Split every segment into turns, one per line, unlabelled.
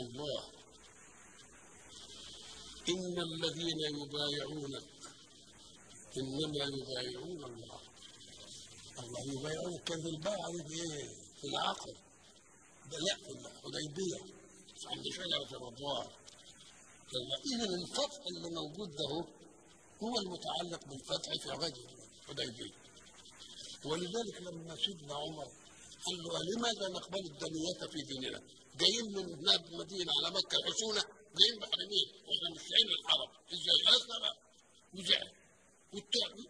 الله إن الذين يبايعونك إنما يبايعون الله الله يبايعونك كان البيعة دي إيه؟ في العقد ده لا في الحديبية عند شجرة الرضوان إذا الفتح اللي موجود ده هو, هو المتعلق بالفتح في غزوة الحديبية ولذلك لما سيدنا عمر قال له لماذا نقبل الدنية في ديننا؟ جايين من بلاد مدينة على مكة الحسونة جايين بحرمين واحنا مش شايلين الحرم ازاي اسلم وزعل والتعب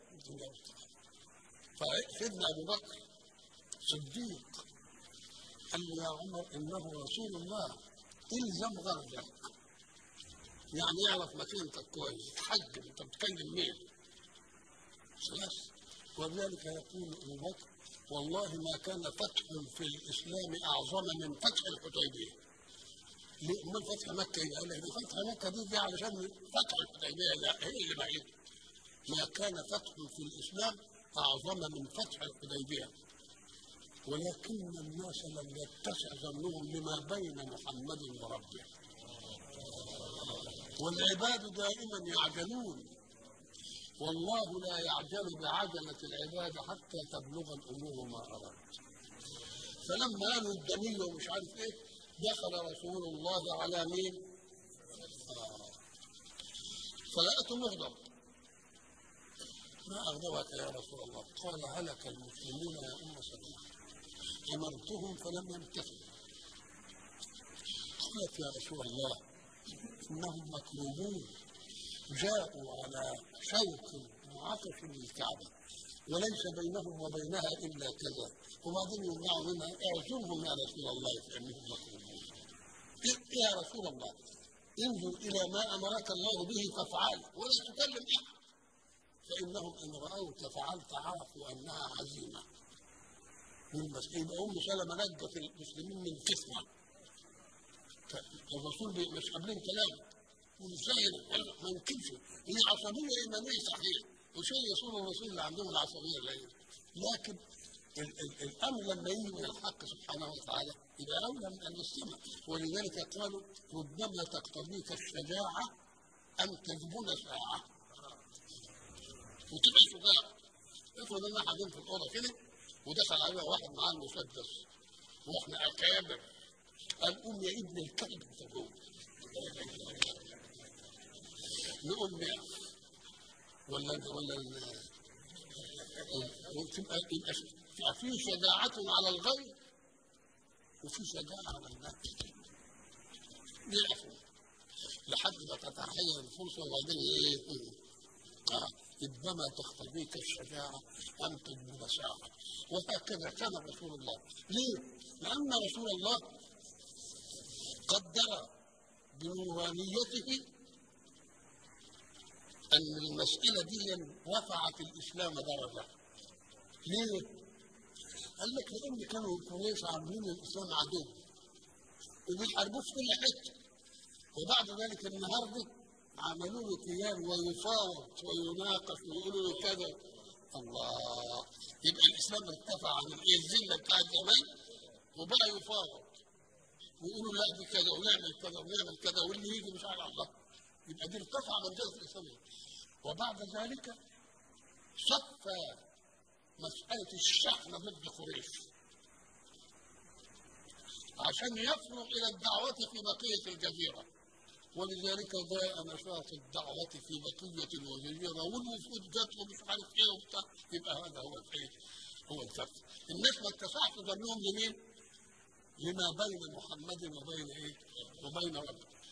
فسيدنا ابو بكر صديق قال له يا عمر انه رسول الله الزم غرزك يعني يعرف مكانتك كويس تحجم انت بتكلم مين خلاص ولذلك يقول ابو بكر والله ما كان فتح في الاسلام اعظم من فتح الحديبيه ليه امال فتح مكه ايه؟ قال لك فتح مكه دي, دي علشان فتح الحديبيه لا هي اللي بعيد ما كان فتح في الاسلام اعظم من فتح الحديبيه ولكن الناس لم يتسع ظنهم لما بين محمد وربه والعباد دائما يعجلون والله لا يعجل بعجلة العباد حتى تبلغ الأمور ما أراد فلما قالوا الدنيا ومش عارف ايه دخل رسول الله على مين؟ آه. فلقته مغضب ما أغضبك يا رسول الله؟ قال هلك المسلمون يا أم سلمة أمرتهم فلم يمتثلوا قالت يا رسول الله إنهم مكروبون جاءوا على شوك وعطش للكعبة وليس بينهم وبينها إلا كذا وبعدين يمنعوا منها اعزمهم يا رسول الله فإنهم مكروبون يا رسول الله انظر إلى ما أمرك الله به فافعل ولا تكلم أحد فإنهم إن رأوك فعلت عرفوا أنها عزيمة من بس يبقى أم سلمة نجت المسلمين من فتنة الرسول مش قابلين كلام وازاي ما يمكنش هي عصبيه ايمانيه صحيح وشيء يصون الرسول اللي عندهم العصبيه اللي لكن ال ال الامر لما يجي من الحق سبحانه وتعالى يبقى اولى من ان يستمع ولذلك قالوا ربما تقتضيك الشجاعه ان تذبل ساعه وتبقى شجاع افرض ان قاعدين في الاوضه كده ودخل علينا واحد معاه المسدس واحنا اكابر قال قوم يا ابن الكلب تقوم نقول نعم ولا ولا تبقى يبقى في شجاعة على الغير وفي شجاعة على النفس يعفو لحد ما تتحين الفرصة وبعدين ايه آه. ربما تقتضيك الشجاعة أن تجبر ساعة وهكذا كان رسول الله ليه؟ لأن رسول الله قدر بنورانيته أن المسألة دي رفعت الإسلام درجة ليه؟ قال لك لأن كانوا قريش عاملين الإسلام عدو وبيحاربوه في كل حتة وبعد ذلك النهارده عملوا له قيام ويفاوض ويناقش ويقولوا له كذا الله يبقى الإسلام ارتفع عن الذلة بتاعت زمان وبقى يفاوض ويقولوا لا دي كذا ونعمل كذا ونعمل كذا واللي يجي مش على الله يبقى دي ارتفع منزلة الإسلام وبعد ذلك صفى مسألة الشحن ضد قريش عشان يفرغ إلى الدعوة في بقية الجزيرة ولذلك جاء نشاط الدعوة في بقية الجزيرة والوفود جت ومش عارف إيه وبتاع يبقى هذا هو الإيه؟ هو الفرق الناس ما اتسعش ظنهم لمين؟ لما بين محمد وبين إيه؟ وبين ربه